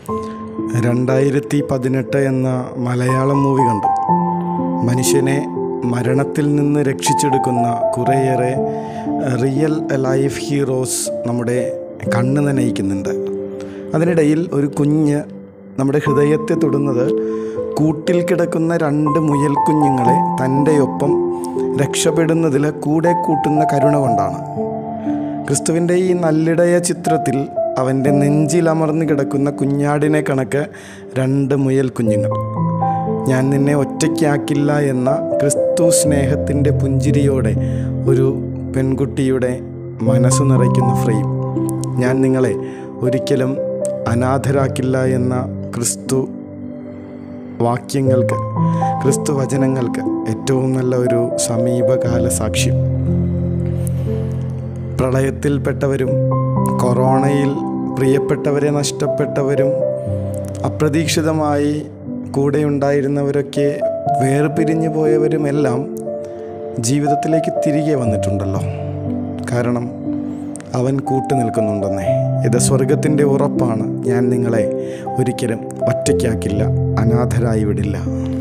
രണ്ടായിരത്തി പതിനെട്ട് എന്ന മലയാളം മൂവി കണ്ടു മനുഷ്യനെ മരണത്തിൽ നിന്ന് രക്ഷിച്ചെടുക്കുന്ന കുറേയേറെ റിയൽ ലൈഫ് ഹീറോസ് നമ്മുടെ കണ്ണ് നനയിക്കുന്നുണ്ട് അതിനിടയിൽ ഒരു കുഞ്ഞ് നമ്മുടെ ഹൃദയത്തെ തൊടുന്നത് കൂട്ടിൽ കിടക്കുന്ന രണ്ട് മുയൽ കുഞ്ഞുങ്ങളെ തൻ്റെ ഒപ്പം രക്ഷപ്പെടുന്നതിൽ കൂടെ കൂട്ടുന്ന കരുണ കൊണ്ടാണ് ക്രിസ്തുവിൻ്റെ ഈ നല്ലിടയ ചിത്രത്തിൽ അവൻ്റെ നെഞ്ചിലമർന്നു കിടക്കുന്ന കുഞ്ഞാടിനെ കണക്ക് രണ്ട് മുയൽ കുഞ്ഞുങ്ങൾ ഞാൻ നിന്നെ ഒറ്റയ്ക്കാക്കില്ല എന്ന ക്രിസ്തു സ്നേഹത്തിൻ്റെ പുഞ്ചിരിയോടെ ഒരു പെൺകുട്ടിയുടെ മനസ്സ് നിറയ്ക്കുന്ന ഫ്രെയിം ഞാൻ നിങ്ങളെ ഒരിക്കലും അനാഥരാക്കില്ല എന്ന ക്രിസ്തു വാക്യങ്ങൾക്ക് ക്രിസ്തു വചനങ്ങൾക്ക് ഏറ്റവും നല്ല ഒരു സമീപകാല സാക്ഷ്യം പ്രളയത്തിൽപ്പെട്ടവരും കൊറോണയിൽ പ്രിയപ്പെട്ടവരെ നഷ്ടപ്പെട്ടവരും അപ്രതീക്ഷിതമായി കൂടെയുണ്ടായിരുന്നവരൊക്കെ വേർപിരിഞ്ഞു പോയവരുമെല്ലാം ജീവിതത്തിലേക്ക് തിരികെ വന്നിട്ടുണ്ടല്ലോ കാരണം അവൻ കൂട്ടു നിൽക്കുന്നുണ്ടെന്നേ ഇത് സ്വർഗത്തിൻ്റെ ഉറപ്പാണ് ഞാൻ നിങ്ങളെ ഒരിക്കലും ഒറ്റയ്ക്കാക്കില്ല അനാഥരായി വിടില്ല